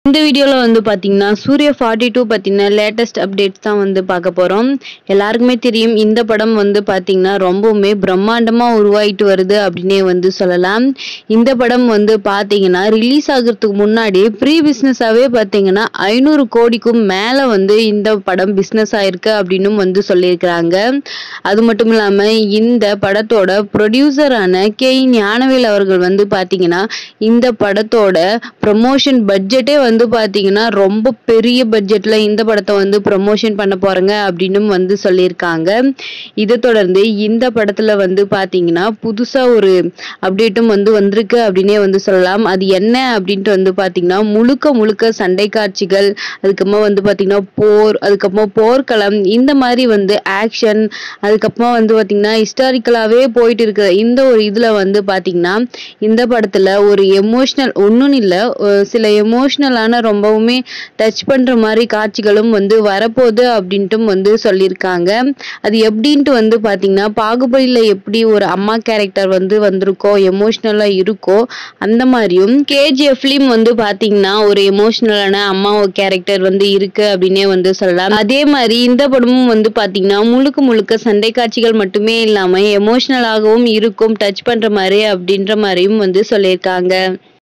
இந்த வீடியோவில் வந்து பார்த்தீங்கன்னா சூர்யா ஃபார்ட்டி டூ பற்றின லேட்டஸ்ட் அப்டேட்ஸ் தான் வந்து பார்க்க போகிறோம் எல்லாருக்குமே தெரியும் இந்த படம் வந்து பார்த்தீங்கன்னா ரொம்பவுமே பிரம்மாண்டமாக உருவாயிட்டு வருது அப்படின்னே வந்து சொல்லலாம் இந்த படம் வந்து பார்த்தீங்கன்னா ரிலீஸ் ஆகிறதுக்கு முன்னாடி ப்ரீ பிஸ்னஸாகவே பார்த்தீங்கன்னா ஐநூறு கோடிக்கும் மேலே வந்து இந்த படம் பிஸ்னஸ் ஆயிருக்கு அப்படின்னு வந்து சொல்லியிருக்கிறாங்க அது மட்டும் இல்லாமல் இந்த படத்தோட ப்ரொடியூசரான கே ஞானவேல் அவர்கள் வந்து பார்த்தீங்கன்னா இந்த படத்தோட ப்ரமோஷன் பட்ஜெட்டே வந்து பார்த்தீங்கன்னா ரொம்ப பெரிய பட்ஜெட்டில் இந்த படத்தை வந்து ப்ரமோஷன் பண்ண போகிறாங்க அப்படின்னு வந்து சொல்லியிருக்காங்க இதை தொடர்ந்து இந்த படத்தில் வந்து பார்த்தீங்கன்னா புதுசாக ஒரு அப்டேட்டும் வந்து வந்திருக்கு அப்படின்னே வந்து சொல்லலாம் அது என்ன அப்படின்ட்டு வந்து பார்த்தீங்கன்னா முழுக்க முழுக்க சண்டை காட்சிகள் அதுக்கப்புறமா வந்து பார்த்தீங்கன்னா போர் அதுக்கப்புறமா போர்க்களம் இந்த மாதிரி வந்து ஆக்ஷன் அதுக்கப்புறமா வந்து பார்த்தீங்கன்னா ஹிஸ்டாரிக்கலாகவே போயிட்டு இருக்கிற இந்த ஒரு இதில் வந்து பார்த்தீங்கன்னா இந்த படத்தில் ஒரு எமோஷ்னல் ஒன்றும் இல்லை சில எமோஷ்னலான ரொம்பவுமே டச் பண்ணுற மாதிரி காட்சிகளும் வந்து வரப்போகுது அப்படின்ட்டும் வந்து சொல்லியிருக்காங்க அது எப்படின்ட்டு வந்து பார்த்தீங்கன்னா பாகுபலியில் எப்படி ஒரு அம்மா கேரக்டர் வந்து வந்திருக்கோ எமோஷ்னலாக இருக்கோ அந்த மாதிரியும் கேஜிஎஃப்லையும் வந்து பார்த்தீங்கன்னா ஒரு எமோஷ்னலான அம்மா கேரக்டர் வந்து இருக்கு அப்படின்னே வந்து சொல்லலாம் அதே மாதிரி இந்த படமும் வந்து பார்த்தீங்கன்னா முழுக்க முழுக்க சண்டை காட்சிகள் மட்டுமே இல்லாமல் எமோஷ்னலாகவும் இருக்கும் டச் பண்ணுற மாதிரி அப்படின்ற மாதிரியும் வந்து சொல்லியிருக்காங்க